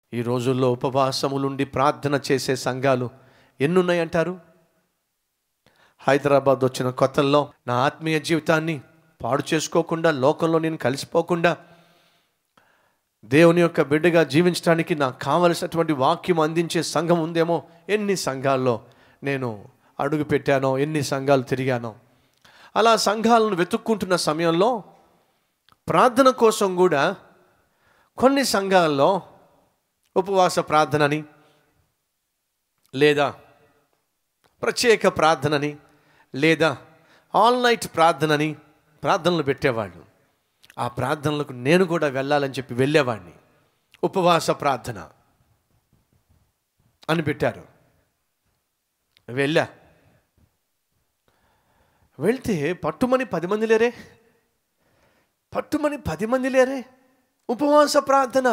ఈ రోజుల్లో ఉపవాసములుండి ప్రార్థన చేసే సంఘాలు ఎన్నున్నాయంటారు హైదరాబాద్ వచ్చిన కొత్తల్లో నా ఆత్మీయ జీవితాన్ని పాడు చేసుకోకుండా లోకంలో నేను కలిసిపోకుండా దేవుని యొక్క బిడ్డగా జీవించడానికి నాకు కావలసినటువంటి వాక్యం అందించే సంఘం ఉందేమో ఎన్ని సంఘాల్లో నేను అడుగు పెట్టానో ఎన్ని సంఘాలు తిరిగానో అలా సంఘాలను వెతుక్కుంటున్న సమయంలో ప్రార్థన కోసం కూడా కొన్ని సంఘాల్లో ఉపవాస ప్రార్థనని లేదా ప్రత్యేక ప్రార్థనని లేదా ఆల్ నైట్ ప్రార్థనని ప్రార్థనలు పెట్టేవాళ్ళు ఆ ప్రార్థనలకు నేను కూడా వెళ్ళాలని చెప్పి వెళ్ళేవాడిని ఉపవాస ప్రార్థన అని పెట్టారు వెళ్ళా వెళ్తే పట్టుమని పది మంది లేరే పట్టుమని పది మంది లేరే ఉపవాస ప్రార్థన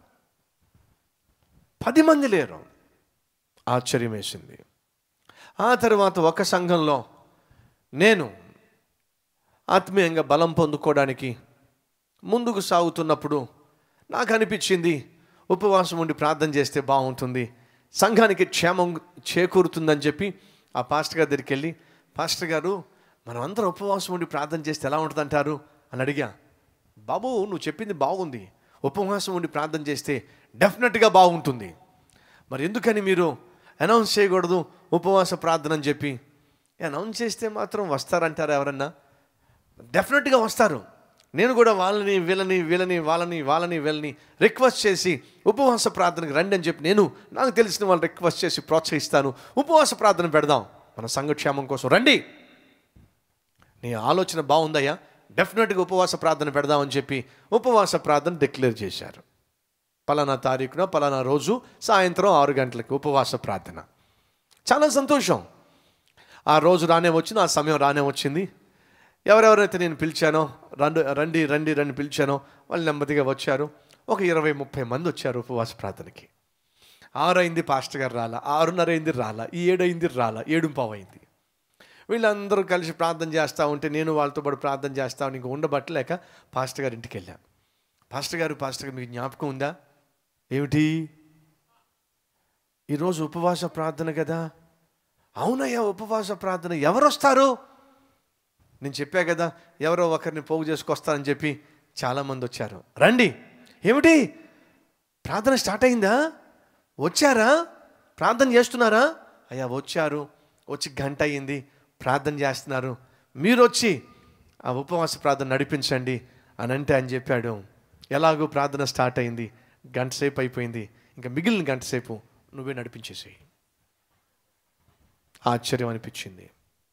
పది మంది లేరు ఆశ్చర్యం వేసింది ఆ తర్వాత ఒక సంఘంలో నేను ఆత్మీయంగా బలం పొందుకోవడానికి ముందుకు సాగుతున్నప్పుడు నాకు అనిపించింది ఉపవాసం ఉండి ప్రార్థన చేస్తే బాగుంటుంది సంఘానికి క్షేమం చేకూరుతుందని చెప్పి ఆ పాస్టర్ గారి దగ్గరికి వెళ్ళి పాస్టర్ గారు మనం అందరం ఉపవాసం ఉండి ప్రార్థన చేస్తే ఎలా ఉంటుందంటారు అని అడిగా బాబు నువ్వు చెప్పింది బాగుంది ఉపవాసం ఉండి ప్రార్థన చేస్తే డెఫినెట్గా బాగుంటుంది మరి ఎందుకని మీరు అనౌన్స్ చేయకూడదు ఉపవాస ప్రార్థన అని చెప్పి అనౌన్స్ చేస్తే మాత్రం వస్తారంటారా ఎవరన్నా డెఫినెట్గా వస్తారు నేను కూడా వాళ్ళని వీళ్ళని వీళ్ళని వాళ్ళని వాళ్ళని వీళ్ళని రిక్వెస్ట్ చేసి ఉపవాస ప్రార్థనకు రండి అని చెప్పి నేను నాకు తెలిసిన వాళ్ళు రిక్వెస్ట్ చేసి ప్రోత్సహిస్తాను ఉపవాస ప్రార్థన పెడదాం మన సంఘక్షేమం కోసం రండి నీ ఆలోచన బాగుందయ్యా డెఫినెట్గా ఉపవాస ప్రార్థన పెడదామని చెప్పి ఉపవాస ప్రార్థన డిక్లేర్ చేశారు పలానా తారీఖున పలానా రోజు సాయంత్రం ఆరు గంటలకు ఉపవాస ప్రార్థన చాలా సంతోషం ఆ రోజు రానే వచ్చింది ఆ సమయం రానే వచ్చింది ఎవరెవరైతే నేను పిలిచానో రండి రండి రండి రండి పిలిచానో వాళ్ళు నెమ్మదిగా వచ్చారు ఒక ఇరవై ముప్పై మంది వచ్చారు ఉపవాస ప్రార్థనకి ఆరు అయింది పాస్టర్ గారు రాలా ఆరున్నర అయింది రాలా ఈ ఏడు అయింది రాలా ఏడు పావు అయింది వీళ్ళందరూ కలిసి ప్రార్థన చేస్తూ ఉంటే నేను వాళ్ళతో పాటు ప్రార్థన చేస్తా ఇంక ఉండబట్టలేక పాస్టర్ గారి ఇంటికి వెళ్ళాను పాస్టర్ గారు పాస్టర్ గారు మీకు జ్ఞాపకం ఉందా ఏమిటి ఈరోజు ఉపవాస ప్రార్థన కదా అవునయ్యా ఉపవాస ప్రార్థన ఎవరు వస్తారు నేను చెప్పా కదా ఎవరో ఒకరిని పోగు చేసుకొస్తానని చెప్పి చాలామంది వచ్చారు రండి ఏమిటి ప్రార్థన స్టార్ట్ అయిందా వచ్చారా ప్రార్థన చేస్తున్నారా అయ్యా వచ్చారు వచ్చి గంట అయింది ప్రార్థన చేస్తున్నారు మీరు వచ్చి ఆ ఉపవాస ప్రార్థన నడిపించండి అని అంటే అని చెప్పాడు ఎలాగో ప్రార్థన స్టార్ట్ అయింది గంట సేపు అయిపోయింది ఇంకా మిగిలిన గంట సేపు నువ్వే నడిపించేసేయి ఆశ్చర్యం అనిపించింది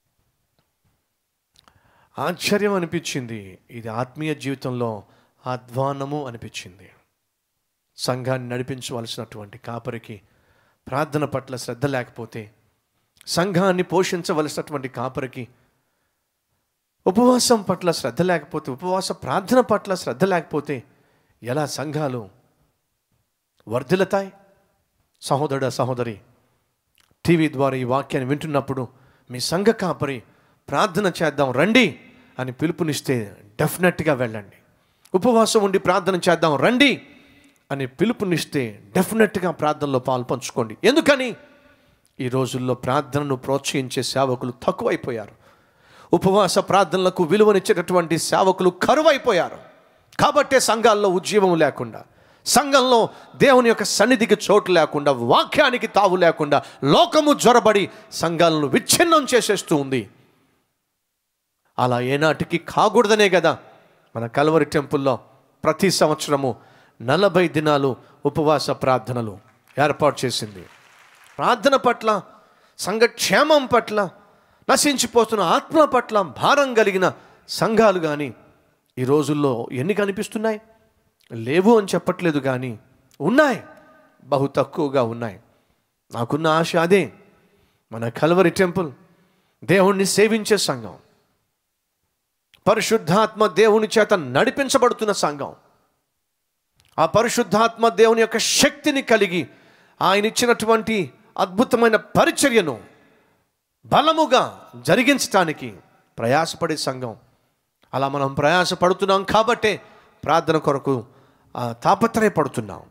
ఆశ్చర్యం అనిపించింది ఇది ఆత్మీయ జీవితంలో ఆధ్వానము అనిపించింది సంఘాన్ని నడిపించవలసినటువంటి కాపరికి ప్రార్థన పట్ల శ్రద్ధ లేకపోతే సంఘాన్ని పోషించవలసినటువంటి కాపరికి ఉపవాసం పట్ల శ్రద్ధ లేకపోతే ఉపవాస ప్రార్థన పట్ల శ్రద్ధ లేకపోతే ఎలా సంఘాలు వర్ధిల్లుతాయి సహోదరుడ సహోదరి టీవీ ద్వారా ఈ వాక్యాన్ని వింటున్నప్పుడు మీ సంఘ కాపరి ప్రార్థన చేద్దాం రండి అని పిలుపునిస్తే డెఫినెట్గా వెళ్ళండి ఉపవాసం ఉండి ప్రార్థన చేద్దాం రండి అని పిలుపునిస్తే డెఫినెట్గా ప్రార్థనలో పాలు పంచుకోండి ఎందుకని ఈ రోజుల్లో ప్రార్థనను ప్రోత్సహించే సేవకులు తక్కువైపోయారు ఉపవాస ప్రార్థనలకు విలువనిచ్చేటటువంటి సేవకులు కరువైపోయారు కాబట్టే సంఘాల్లో ఉద్యమం లేకుండా సంఘంలో దేవుని యొక్క సన్నిధికి చోటు లేకుండా వాక్యానికి తావు లేకుండా లోకము జ్వరబడి సంఘాలను విచ్ఛిన్నం చేసేస్తూ ఉంది అలా ఏనాటికి కాకూడదనే కదా మన కలవరి టెంపుల్లో ప్రతి సంవత్సరము నలభై దినాలు ఉపవాస ప్రార్థనలు ఏర్పాటు చేసింది ప్రార్థన పట్ల సంఘక్షేమం పట్ల నశించిపోతున్న ఆత్మ పట్ల భారం కలిగిన సంఘాలు కానీ ఈ రోజుల్లో ఎన్ని కనిపిస్తున్నాయి లేవు అని చెప్పట్లేదు కానీ ఉన్నాయి బహు తక్కువగా ఉన్నాయి నాకున్న ఆశ అదే మన కలవరి టెంపుల్ దేవుణ్ణి సేవించే సంఘం పరిశుద్ధాత్మ దేవుని చేత నడిపించబడుతున్న సంఘం ఆ పరిశుద్ధాత్మ దేవుని యొక్క శక్తిని కలిగి ఆయన ఇచ్చినటువంటి అద్భుతమైన పరిచర్యను బలముగా జరిగించటానికి ప్రయాసపడే సంఘం అలా మనం ప్రయాసపడుతున్నాం కాబట్టే ప్రార్థన కొరకు ఆ, తాపత్రయపడుతున్నాం